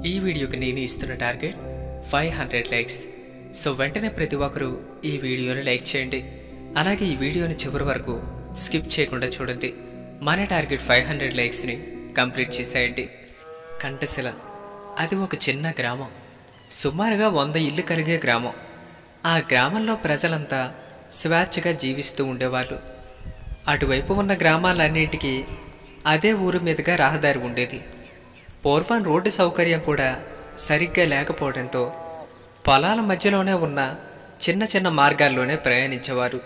ఈ వీడియోకి నేను ఇస్తున్న target five hundred likes so వెంటనే ప్రతి ఒక్కరూ ఈ వీడియోని లైక్ చేయండి అలాగే ఈ వీడియోని చివరి వరకు స్కిప్ చేయకుండా చూడండి మన టార్గెట్ ఫైవ్ హండ్రెడ్ లైక్స్ని కంప్లీట్ చేసేయండి కంటశిల అది ఒక చిన్న గ్రామం సుమారుగా వంద ఇల్లు కలిగే గ్రామం ఆ గ్రామంలో ప్రజలంతా స్వేచ్ఛగా జీవిస్తూ ఉండేవాళ్ళు అటువైపు ఉన్న గ్రామాలన్నింటికి అదే ఊరు మీదుగా రహదారి ఉండేది పూర్వం రోడ్డు సౌకర్యం కూడా సరిగ్గా లేకపోవడంతో పొలాల మధ్యలోనే ఉన్న చిన్న చిన్న మార్గాల్లోనే ప్రయాణించేవారు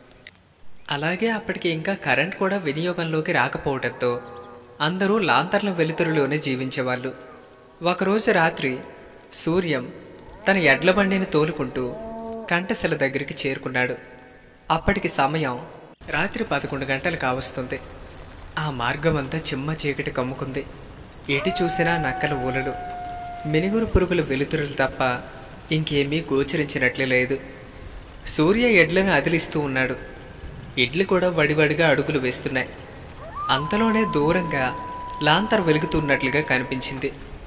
అలాగే అప్పటికి ఇంకా కరెంట్ కూడా వినియోగంలోకి రాకపోవడంతో అందరూ లాంతర్ల వెలుతురులోనే జీవించేవాళ్ళు ఒకరోజు రాత్రి సూర్యం తన ఎడ్ల బండిని తోలుకుంటూ కంటశిల దగ్గరికి చేరుకున్నాడు అప్పటికి సమయం రాత్రి పదకొండు గంటలు కావస్తుంది ఆ మార్గం అంతా చిమ్మ చీకటి కమ్ముకుంది ఎటు చూసినా నక్కల ఊలలు మినుగురు పురుగుల వెలుతురులు తప్ప ఇంకేమీ గోచరించినట్లే లేదు సూర్య ఎడ్లను అదిలిస్తూ ఉన్నాడు ఎడ్లు కూడా వడివడిగా అడుగులు వేస్తున్నాయి అంతలోనే దూరంగా లాంతర్ వెలుగుతున్నట్లుగా కనిపించింది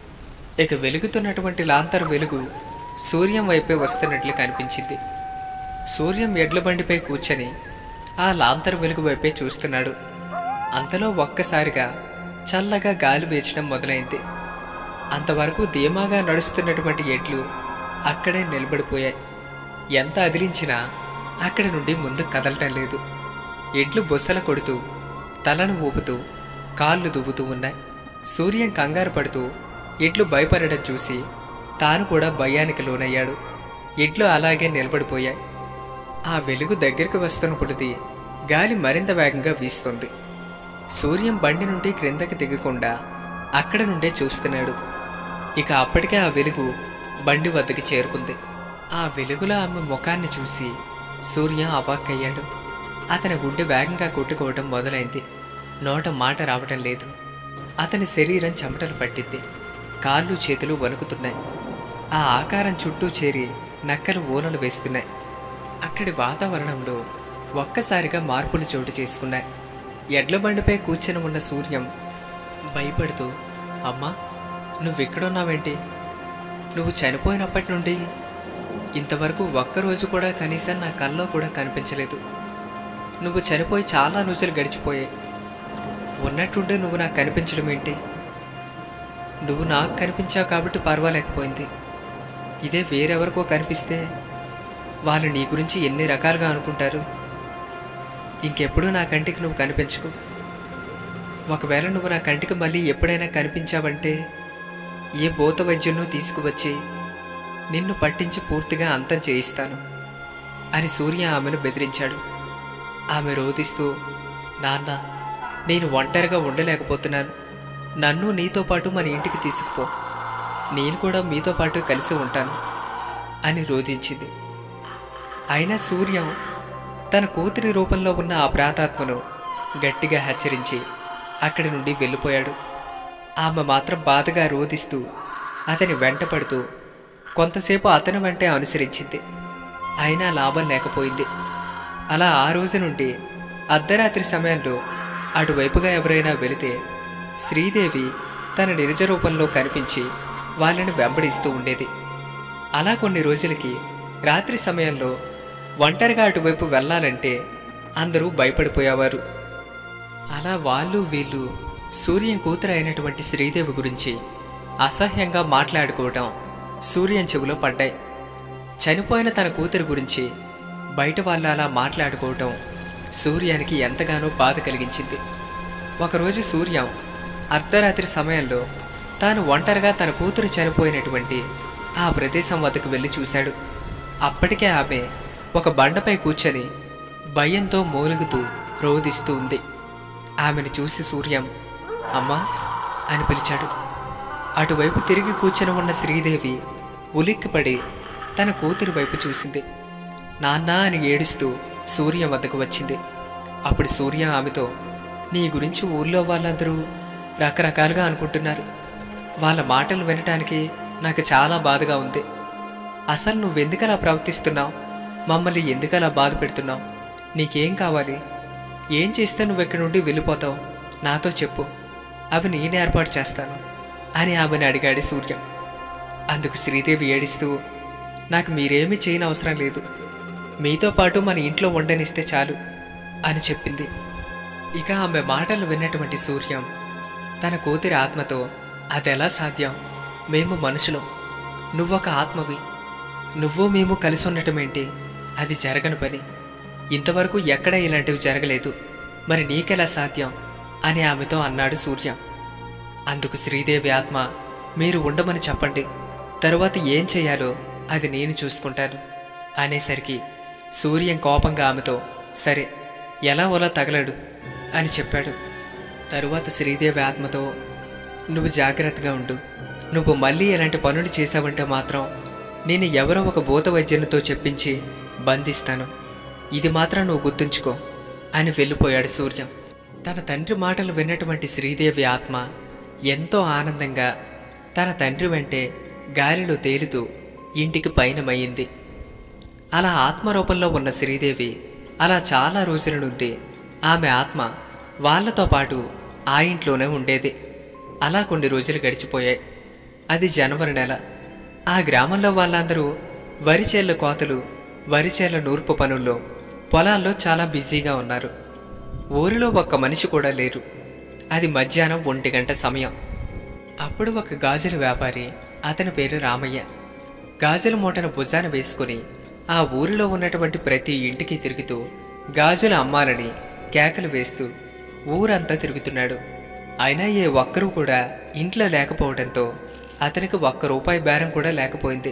ఇక వెలుగుతున్నటువంటి లాంతర్ వెలుగు సూర్యం వైపే వస్తున్నట్లు కనిపించింది సూర్యం ఎడ్ల బండిపై కూర్చొని ఆ లాంతర్ వెలుగు వైపే చూస్తున్నాడు అంతలో ఒక్కసారిగా చల్లగా గాలి వీచడం మొదలైంది అంతవరకు ధీమాగా నడుస్తున్నటువంటి ఎడ్లు అక్కడే నిలబడిపోయాయి ఎంత అదిలించినా అక్కడి నుండి ముందుకు కదలటం లేదు ఎడ్లు బొస్సల కొడుతూ తలను ఊపుతూ కాళ్ళు దువ్వుతూ ఉన్నాయి సూర్యం కంగారు పడుతూ ఎడ్లు భయపడడం చూసి తాను కూడా భయానికి లోనయ్యాడు ఎడ్లు అలాగే నిలబడిపోయాయి ఆ వెలుగు దగ్గరికి వస్తున్నప్పుడుది గాలి మరింత వేగంగా వీస్తుంది సూర్యం బండి నుండి క్రిందకి దిగకుండా అక్కడ నుండే చూస్తున్నాడు ఇక అప్పటికే ఆ వెలుగు బండి వద్దకి చేరుకుంది ఆ వెలుగులో ఆమె ముఖాన్ని చూసి సూర్య అవాక్కయ్యాడు అతని గుండె వేగంగా కొట్టుకోవడం మొదలైంది నోట మాట రావటం లేదు అతని శరీరం చెమటలు పట్టింది కాళ్ళు చేతులు వణుకుతున్నాయి ఆ ఆకారం చుట్టూ చేరి నక్కలు ఊనలు వేస్తున్నాయి అక్కడి వాతావరణంలో ఒక్కసారిగా మార్పులు చోటు చేసుకున్నాయి ఎడ్ల బండిపై కూర్చొని ఉన్న సూర్యం భయపడుతూ అమ్మా నువ్వెక్కడున్నావేంటి నువ్వు చనిపోయినప్పటి నుండి ఇంతవరకు ఒక్కరోజు కూడా కనీసం నా కల్లో కూడా కనిపించలేదు నువ్వు చనిపోయి చాలా రోజులు గడిచిపోయాయి ఉన్నట్టుండే నువ్వు నాకు కనిపించడం ఏంటి నువ్వు నాకు కనిపించావు కాబట్టి పర్వాలేకపోయింది ఇదే వేరెవరికో కనిపిస్తే వాళ్ళు నీ గురించి ఎన్ని రకాలుగా అనుకుంటారు ఇంకెప్పుడూ నా కంటికి నువ్వు కనిపించకు ఒకవేళ నువ్వు నా కంటికి మళ్ళీ ఎప్పుడైనా కనిపించావంటే ఏ భూత వైద్యున్నో తీసుకువచ్చి నిన్ను పట్టించి పూర్తిగా అంతం చేయిస్తాను అని సూర్య ఆమెను బెదిరించాడు ఆమె రోధిస్తూ నాన్న నేను ఒంటరిగా ఉండలేకపోతున్నాను నన్ను నీతో పాటు మన ఇంటికి తీసుకుపో నేను కూడా మీతో పాటు కలిసి ఉంటాను అని రోధించింది అయినా సూర్యం తన కూతురి రూపంలో ఉన్న ఆ ప్రాతాత్మను గట్టిగా హెచ్చరించి అక్కడి నుండి వెళ్ళిపోయాడు ఆమె మాత్రం బాధగా రోధిస్తూ అతని వెంటపడుతూ కొంతసేపు అతని వెంటే అనుసరించింది అయినా లాభం లేకపోయింది అలా ఆ రోజు నుండి అర్ధరాత్రి సమయంలో అటువైపుగా ఎవరైనా వెళితే శ్రీదేవి తన నిజ రూపంలో కనిపించి వాళ్ళని వెంబడిస్తూ ఉండేది అలా కొన్ని రోజులకి రాత్రి సమయంలో ఒంటరిగా అటువైపు వెళ్ళాలంటే అందరూ భయపడిపోయేవారు అలా వాళ్ళు వీళ్ళు సూర్యం కూతురు అయినటువంటి శ్రీదేవి గురించి అసహ్యంగా మాట్లాడుకోవటం సూర్యం చెవిలో పడ్డాయి చనిపోయిన తన కూతురు గురించి బయట వాళ్ళు అలా మాట్లాడుకోవటం సూర్యానికి ఎంతగానో బాధ కలిగించింది ఒకరోజు సూర్యం అర్ధరాత్రి సమయంలో తాను ఒంటరిగా తన కూతురు చనిపోయినటువంటి ఆ ప్రదేశం వద్దకు వెళ్ళి చూశాడు అప్పటికే ఆమె ఒక బండపై కూర్చొని భయంతో మూలుగుతూ రోదిస్తూ ఉంది ఆమెను చూసి సూర్యం అమ్మా అని పిలిచాడు అటువైపు తిరిగి కూర్చొని ఉన్న శ్రీదేవి ఉలిక్కిపడి తన కూతురి వైపు చూసింది నాన్న అని ఏడుస్తూ సూర్య వద్దకు వచ్చింది అప్పుడు సూర్య ఆమెతో నీ గురించి ఊర్లో వాళ్ళందరూ రకరకాలుగా అనుకుంటున్నారు వాళ్ళ మాటలు వినటానికి నాకు చాలా బాధగా ఉంది అసలు నువ్వెందుకలా ప్రవర్తిస్తున్నావు మమ్మల్ని ఎందుకలా బాధ పెడుతున్నావు నీకేం కావాలి ఏం చేస్తే నువ్వు ఇక్కడి నుండి వెళ్ళిపోతావు నాతో చెప్పు అవి నేను ఏర్పాటు చేస్తాను అని ఆమెను అడిగాడు సూర్యం అందుకు శ్రీదేవి ఏడిస్తూ నాకు మీరేమీ చేయని అవసరం లేదు మీతో పాటు మన ఇంట్లో ఉండనిస్తే చాలు అని చెప్పింది ఇక ఆమె మాటలు విన్నటువంటి సూర్యం తన కూతురి ఆత్మతో అదెలా సాధ్యం మేము మనుషులం నువ్వొక ఆత్మవి నువ్వు మేము కలిసి ఉండటమేంటి అది జరగని పని ఇంతవరకు ఎక్కడ ఇలాంటివి జరగలేదు మరి నీకెలా సాధ్యం అని ఆమెతో అన్నాడు సూర్య అందుకు శ్రీదేవి ఆత్మ మీరు ఉండమని చెప్పండి తరువాత ఏం చేయాలో అది నేను చూసుకుంటాను అనేసరికి సూర్యం కోపంగా ఆమెతో సరే ఎలా ఓలా తగలడు అని చెప్పాడు తరువాత శ్రీదేవి ఆత్మతో నువ్వు జాగ్రత్తగా ఉండు నువ్వు మళ్ళీ ఎలాంటి పనులు చేశావంటే మాత్రం నేను ఎవరో ఒక భూత వైద్యునితో చెప్పించి బంధిస్తాను ఇది మాత్రం నువ్వు గుర్తుంచుకో అని వెళ్ళిపోయాడు సూర్యం తన తండ్రి మాటలు విన్నటువంటి శ్రీదేవి ఆత్మ ఎంతో ఆనందంగా తన తండ్రి వెంటే గాలిలో తేలుతూ ఇంటికి పయనమయ్యింది అలా ఆత్మరూపంలో ఉన్న శ్రీదేవి అలా చాలా రోజుల నుండి ఆమె ఆత్మ వాళ్ళతో పాటు ఆ ఇంట్లోనే ఉండేది అలా కొన్ని రోజులు గడిచిపోయాయి అది జనవరి నెల ఆ గ్రామంలో వాళ్ళందరూ వరి చేళ్ళ కోతలు వరి చేళ్ళ నూర్పు పనుల్లో పొలాల్లో చాలా బిజీగా ఉన్నారు ఊరిలో ఒక్క మనిషి కూడా లేరు అది మధ్యాహ్నం ఒంటి గంట సమయం అప్పుడు ఒక గాజుల వ్యాపారి అతని పేరు రామయ్య గాజుల మూటను భుజాన వేసుకుని ఆ ఊరిలో ఉన్నటువంటి ప్రతి ఇంటికి తిరుగుతూ గాజులు అమ్మాలని కేకలు వేస్తూ ఊరంతా తిరుగుతున్నాడు అయినా ఏ ఒక్కరూ కూడా ఇంట్లో లేకపోవడంతో అతనికి ఒక్క రూపాయి బేరం కూడా లేకపోయింది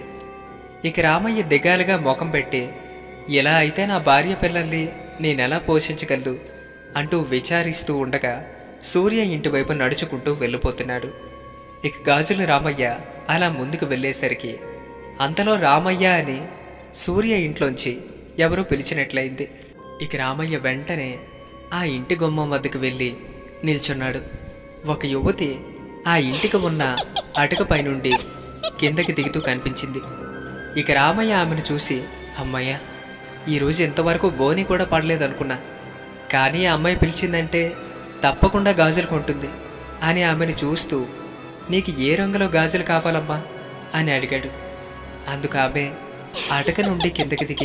ఇక రామయ్య దిగాలుగా ముఖం పెట్టి ఇలా అయితే నా భార్య పిల్లల్ని నేనెలా పోషించగలను అంటూ విచారిస్తూ ఉండగా సూర్య ఇంటి వైపు నడుచుకుంటూ వెళ్ళిపోతున్నాడు ఇక గాజుల రామయ్య అలా ముందుకు వెళ్ళేసరికి అంతలో రామయ్య అని సూర్య ఇంట్లోంచి ఎవరో పిలిచినట్లయింది ఇక రామయ్య వెంటనే ఆ ఇంటి గుమ్మం వద్దకు వెళ్ళి నిల్చున్నాడు ఒక యువతి ఆ ఇంటికి ఉన్న అటకపై నుండి కిందకి దిగుతూ కనిపించింది ఇక రామయ్య ఆమెను చూసి అమ్మయ్య ఈరోజు ఇంతవరకు బోని కూడా పడలేదనుకున్నా కానీ ఆ అమ్మాయి పిలిచిందంటే తప్పకుండా గాజులు కొంటుంది అని ఆమెను చూస్తూ నీకు ఏ రంగులో గాజులు కావాలమ్మా అని అడిగాడు అందుకు ఆమె అటక నుండి కిందకి దిగి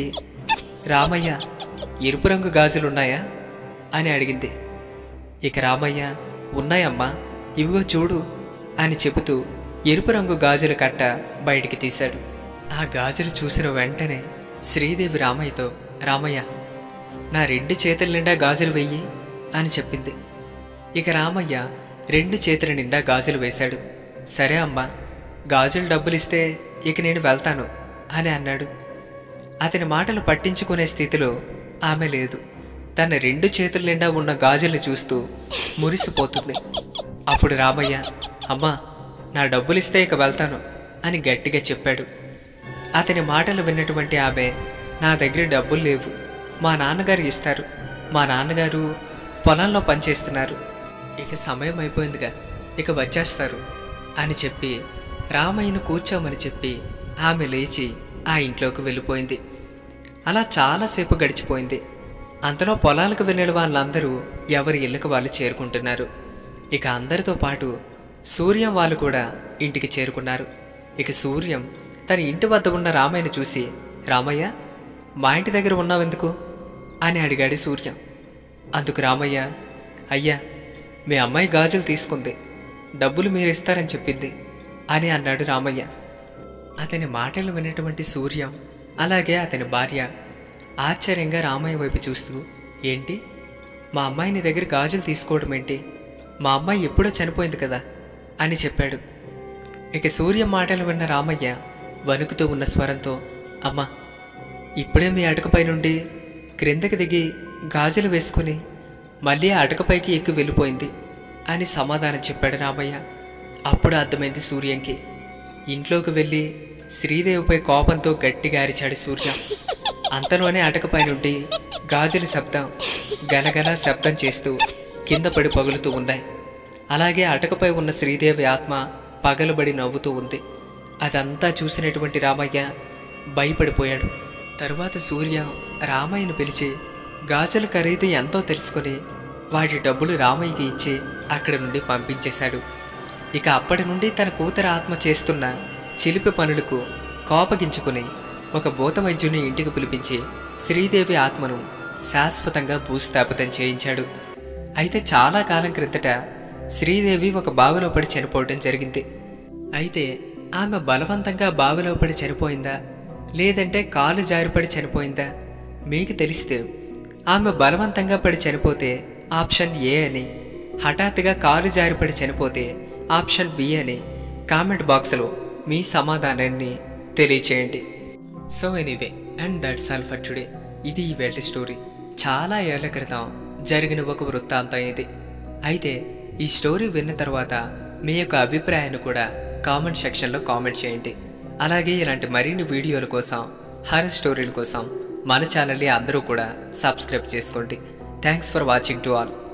రామయ్య ఎరుపు రంగు గాజులున్నాయా అని అడిగింది ఇక రామయ్య ఉన్నాయమ్మా ఇవిగో చూడు అని చెబుతూ ఎరుపు రంగు గాజుల కట్ట బయటికి తీశాడు ఆ గాజులు చూసిన వెంటనే శ్రీదేవి రామయ్యతో రామయ్య నా రెండు చేతుల నిండా గాజులు వెయ్యి అని చెప్పింది ఇక రామయ్య రెండు చేతుల నిండా గాజులు వేశాడు సరే అమ్మా గాజులు డబ్బులు ఇస్తే ఇక నేను వెళ్తాను అని అన్నాడు అతని మాటలు పట్టించుకునే స్థితిలో ఆమె లేదు తన రెండు చేతుల నిండా ఉన్న గాజులు చూస్తూ మురిసిపోతుంది అప్పుడు రామయ్య అమ్మా నా డబ్బులు ఇస్తే ఇక వెళ్తాను అని గట్టిగా చెప్పాడు అతని మాటలు విన్నటువంటి ఆమె నా దగ్గర డబ్బులు లేవు మా నాన్నగారు ఇస్తారు మా నాన్నగారు పొలంలో పనిచేస్తున్నారు ఇక సమయం అయిపోయిందిగా ఇక వచ్చేస్తారు అని చెప్పి రామయ్యను కూర్చోమని చెప్పి ఆమె లేచి ఆ ఇంట్లోకి వెళ్ళిపోయింది అలా చాలాసేపు గడిచిపోయింది అంతలో పొలాలకు వెళ్ళిన వాళ్ళందరూ ఎవరి ఇళ్ళకు వాళ్ళు చేరుకుంటున్నారు ఇక అందరితో పాటు సూర్యం వాళ్ళు కూడా ఇంటికి చేరుకున్నారు ఇక సూర్యం తన ఇంటి వద్ద ఉన్న రామయ్యను చూసి రామయ్య మా ఇంటి దగ్గర ఉన్నావెందుకు అని అడిగాడు సూర్యం అందుకు రామయ్య అయ్యా మీ అమ్మాయి గాజులు తీసుకుంది డబ్బులు మీరు ఇస్తారని చెప్పింది అని అన్నాడు రామయ్య అతని మాటలు విన్నటువంటి సూర్యం అలాగే అతని భార్య ఆశ్చర్యంగా రామయ్య వైపు చూస్తూ ఏంటి మా అమ్మాయి నీ దగ్గర గాజులు తీసుకోవడం ఏంటి మా అమ్మాయి ఎప్పుడో చనిపోయింది కదా అని చెప్పాడు ఇక సూర్య మాటలు విన్న రామయ్య వణుకుతూ ఉన్న స్వరంతో అమ్మా ఇప్పుడే మీ అటకపై నుండి క్రిందకి దిగి గాజులు వేసుకుని మళ్ళీ ఆ అటకపైకి ఎక్కి వెళ్ళిపోయింది అని సమాధానం చెప్పాడు రామయ్య అప్పుడు అర్థమైంది సూర్యంకి ఇంట్లోకి వెళ్ళి శ్రీదేవిపై కోపంతో గట్టిగా అరిచాడు సూర్య అంతలోనే అటకపై నుండి గాజుల శబ్దం గలగల శబ్దం చేస్తూ కింద పడి పగులుతూ ఉన్నాయి అలాగే అటకపై ఉన్న శ్రీదేవి ఆత్మ పగలబడి నవ్వుతూ ఉంది అదంతా చూసినటువంటి రామయ్య భయపడిపోయాడు తరువాత సూర్య రామయ్యను పిలిచి గాజుల ఖరీదు ఎంతో తెలుసుకొని వాటి డబ్బులు రామయ్యకి ఇచ్చి అక్కడి నుండి పంపించేశాడు ఇక అప్పటి నుండి తన కూతురు ఆత్మ చేస్తున్న చిలిపి పనులకు కోపగించుకుని ఒక భూత వైద్యుని ఇంటికి పిలిపించి శ్రీదేవి ఆత్మను శాశ్వతంగా భూస్థాపితం చేయించాడు అయితే చాలా కాలం క్రిందట శ్రీదేవి ఒక బావిలో పడి చనిపోవడం జరిగింది అయితే ఆమె బలవంతంగా బావిలో పడి చనిపోయిందా లేదంటే కాలు జారిపడి చనిపోయిందా మీకు తెలిస్తే ఆమె బలవంతంగా పడి చనిపోతే ఆప్షన్ ఏ అని హఠాత్తుగా కాలు జారిపడి చనిపోతే ఆప్షన్ బి అని కామెంట్ బాక్స్లో మీ సమాధానాన్ని తెలియచేయండి so anyway and that's all for today ఇది ఈ వేల్ట్ స్టోరీ చాలా ఏళ్ల క్రితం జరిగిన ఒక వృత్తాంతం ఇది అయితే ఈ స్టోరీ విన్న తర్వాత మీ యొక్క అభిప్రాయాన్ని కూడా కామెంట్ సెక్షన్లో కామెంట్ చేయండి అలాగే ఇలాంటి మరిన్ని వీడియోల కోసం హర్ స్టోరీల కోసం మన ఛానల్ని అందరూ కూడా సబ్స్క్రైబ్ చేసుకోండి thanks for watching to all